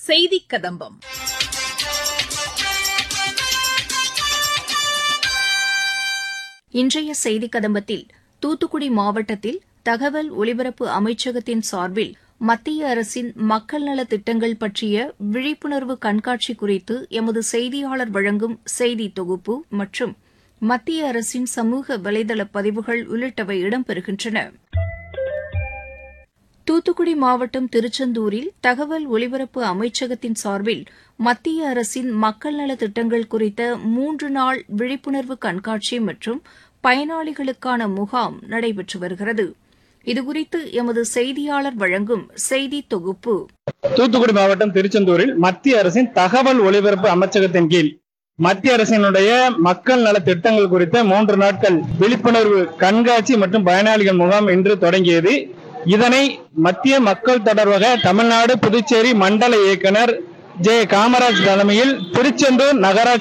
செய்திக் கதம்பம் இன்றைய செய்திக் கதம்பத்தில் தூத்துக்குடி மாவட்டத்தில் தகவல் ஒலிபரப்பு அமைச்சகத்தின் சார்பில் மத்திய அரசின் மக்கள் நலத் திட்டங்கள் பற்றிய விழிப்புணர்வு கண்காட்சி குறித்து எமது செய்தியாளர் வழங்கும் செய்தி தொகுப்பு மற்றும் மத்திய அரசின் சமூக வலைதள பதிவுகள் உள்ளிட்டவை இடம்பெறுகின்றன தூத்துக்குடி மாவட்டம் திருச்செந்தூரில் தகவல் ஒலிபரப்பு அமைச்சகத்தின் சார்பில் மத்திய அரசின் மக்கள் நலத் திட்டங்கள் குறித்த மூன்று நாள் விழிப்புணர்வு கண்காட்சி மற்றும் பயனாளிகளுக்கான முகாம் நடைபெற்று வருகிறது இதுகுறித்து எமது செய்தியாளர் வழங்கும் செய்தி தொகுப்பு தூத்துக்குடி மாவட்டம் திருச்செந்தூரில் மத்திய அரசின் தகவல் ஒலிபரப்பு அமைச்சகத்தின் கீழ் மத்திய அரசினுடைய மக்கள் நல திட்டங்கள் குறித்த மூன்று நாட்கள் விழிப்புணர்வு கண்காட்சி மற்றும் பயனாளிகள் முகாம் இன்று தொடங்கியது இதனை மத்திய மக்கள் தொடர்பக தமிழ்நாடு புதுச்சேரி மண்டல இயக்குனர் ஜே காமராஜ் தலைமையில் திருச்செந்தூர் நகராட்சி